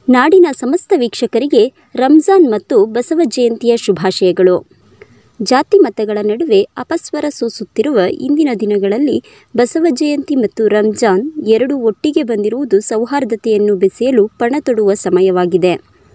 ನಾಡಿನ ಸಮಸ್ತ ವೀಕ್ಷಕರಿಗೆ ರಂಜಾನ್ ಮತ್ತು ಬಸವ ಜಯಂತಿಯ ಶುಭಾಶಯಗಳು ಜಾತಿ ಮತಗಳ ನಡುವೆ ಅಪಸ್ವರ ಸೂಸುತ್ತಿರುವ ಇಂದಿನ ದಿನಗಳಲ್ಲಿ ಬಸವ ಜಯಂತಿ ಮತ್ತು ರಂಜಾನ್ ಎರಡೂ ಒಟ್ಟಿಗೆ ಬಂದಿರುವುದು ಸೌಹಾರ್ದತೆಯನ್ನು ಬೆಸೆಯಲು ಪಣ ತೊಡುವ ಸಮಯವಾಗಿದೆ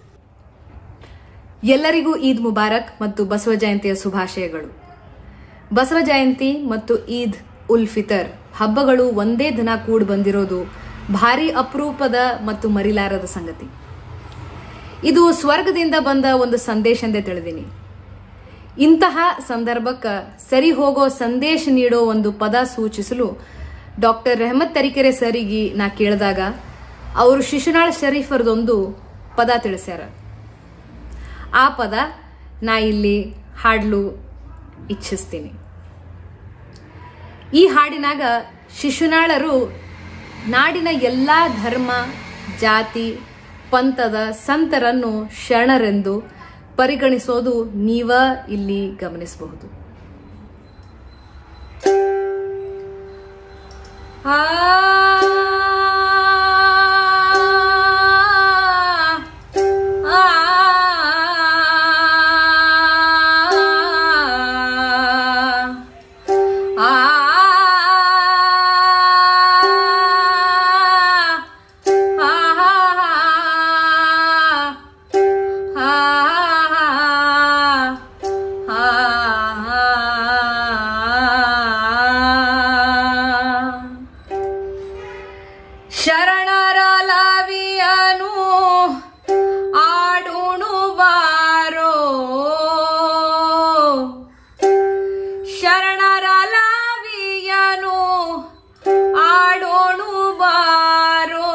ಎಲ್ಲರಿಗೂ ಈದ್ ಮುಬಾರಕ್ ಮತ್ತು ಬಸವ ಜಯಂತಿಯ ಶುಭಾಶಯಗಳು ಬಸವ ಜಯಂತಿ ಮತ್ತು ಈದ್ ಉಲ್ ಫಿತರ್ ಹಬ್ಬಗಳು ಒಂದೇ ದಿನ ಕೂಡ್ ಬಂದಿರೋದು ಭಾರಿ ಅಪರೂಪದ ಮತ್ತು ಮರಿಲಾರದ ಸಂಗತಿ ಇದು ಸ್ವರ್ಗದಿಂದ ಬಂದ ಒಂದು ಸಂದೇಶ ಎಂದೇ ತಿಳಿದೀನಿ ಇಂತಹ ಸಂದರ್ಭಕ್ಕೆ ಸರಿ ಹೋಗೋ ಸಂದೇಶ ನೀಡೋ ಒಂದು ಪದ ಸೂಚಿಸಲು ಡಾಕ್ಟರ್ ರೆಹಮತ್ ತರೀಕೆರೆ ಸರಿಗೆ ನಾ ಕೇಳಿದಾಗ ಅವರು ಶಿಶುನಾಳ್ ಶರೀಫರ್ದೊಂದು ಪದ ತಿಳಿಸ್ಯಾರ ಆ ಪದ ನಾ ಇಲ್ಲಿ ಹಾಡಲು ಇಚ್ಛಿಸ್ತೀನಿ ಈ ಹಾಡಿನಾಗ ಶಿಶುನಾಳರು ನಾಡಿನ ಎಲ್ಲಾ ಧರ್ಮ ಜಾತಿ ಪಂಥದ ಸಂತರನ್ನು ಶರಣರೆಂದು ಪರಿಗಣಿಸೋದು ನೀವ ಇಲ್ಲಿ ಗಮನಿಸಬಹುದು ಆ ಶರಣರ ಲಾವಿಯನು ಆಡುಣು ಬಾರೋ ಶರಣರ ಲಾವಿಯನು ಆಡೋಣು ಬಾರೋ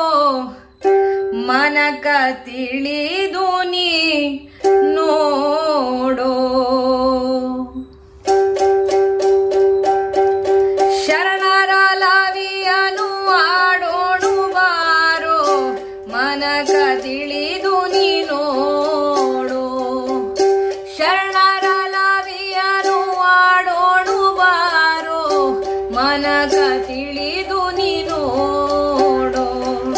ಮನಕ ತಿಳಿದು ನೀ ನೋಡೋ ಶರಣರ ಲಾವಿಯನು ಆಡೋಣು ಬಾರೋ ಮನಕ ತಿಳಿದು ನೀ ನೋಡೋ ಶರಣರ ಲಾವಿಯನು ಆಡೋಣು ಬಾರೋ ಮನಕ ತಿಳಿದು ನೀ ನೋಡೋ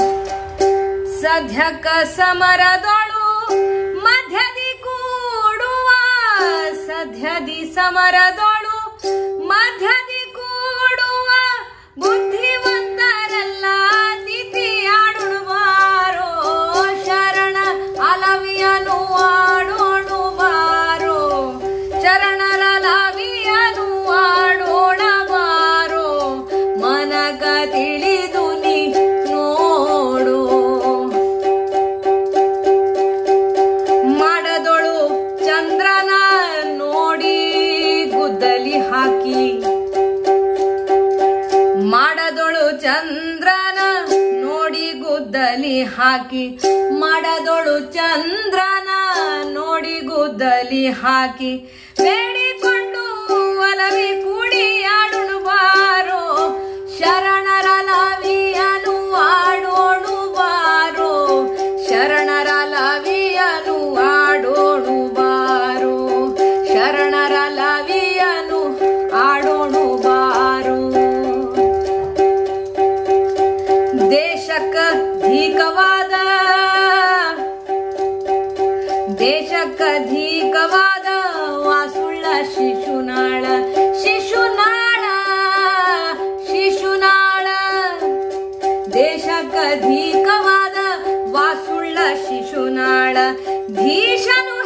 ಸದ್ಯಕ ಸಮರದೊಳು ಮಧ್ಯದಿ ಕೂಡುವ ಸದ್ಯದಿ ಸಮರದೊಳು ಮಧ್ಯದಿ ಕೂಡುವ ಬುದ್ಧಿವಂತರೆಲ್ಲ ತಿಥಿ ಆಡುವಾರೋ ಶರಣ ಅಲವಿಯನು ಆಡೋಣು ಬಾರೋ ಶರಣರ ಲವಿಯನು ಆಡೋಣ ಬಾರೋ ಮನಕ ತಿಳಿದು ನೀ ನೋಡು ಮಾಡದೊಳು ಚಂದ್ರನ ನೋಡಿ ಗುದ್ದಲಿ ಹಾಕಿ ಮಾಡದೊಳು ಚಂದ್ರನ ನೋಡಿ ಗುದ್ದಲಿ ಹಾಕಿ ಮಾಡದೊಳು ಚಂದ್ರನ ನೋಡಿ ಗುದ್ದಲಿ ಹಾಕಿ ಬೇಡಿಕೊಂಡು ಒಲವಿ ಕೂಡಿ ಆಡುಣು ಬಾರೋ ಶರಣರ ಲವಿಯನು ಆಡೋಣು ಬಾರೋ ಶರಣರ ಲವಿಯನು ಆಡೋಣು ಬಾರೋ ಶರಣರ ಲವಿಯನು ಆಡೋಣು ಬಾರೋ ದೇಶಕ್ಕ ಧೀಕವಾದ ದೇಶಕ್ಕ ಧೀಕವಾದ ವಾಸುಳ್ಳ ಶಿಶುನಾಳ ಶಿಶುನಾಳ ಶಿಶುನಾಳ ದೇಶಕ್ಕ ಧೀಕವಾದ ವಾಸುಳ್ಳ ಶಿಶುನಾಳ ಧೀಶನು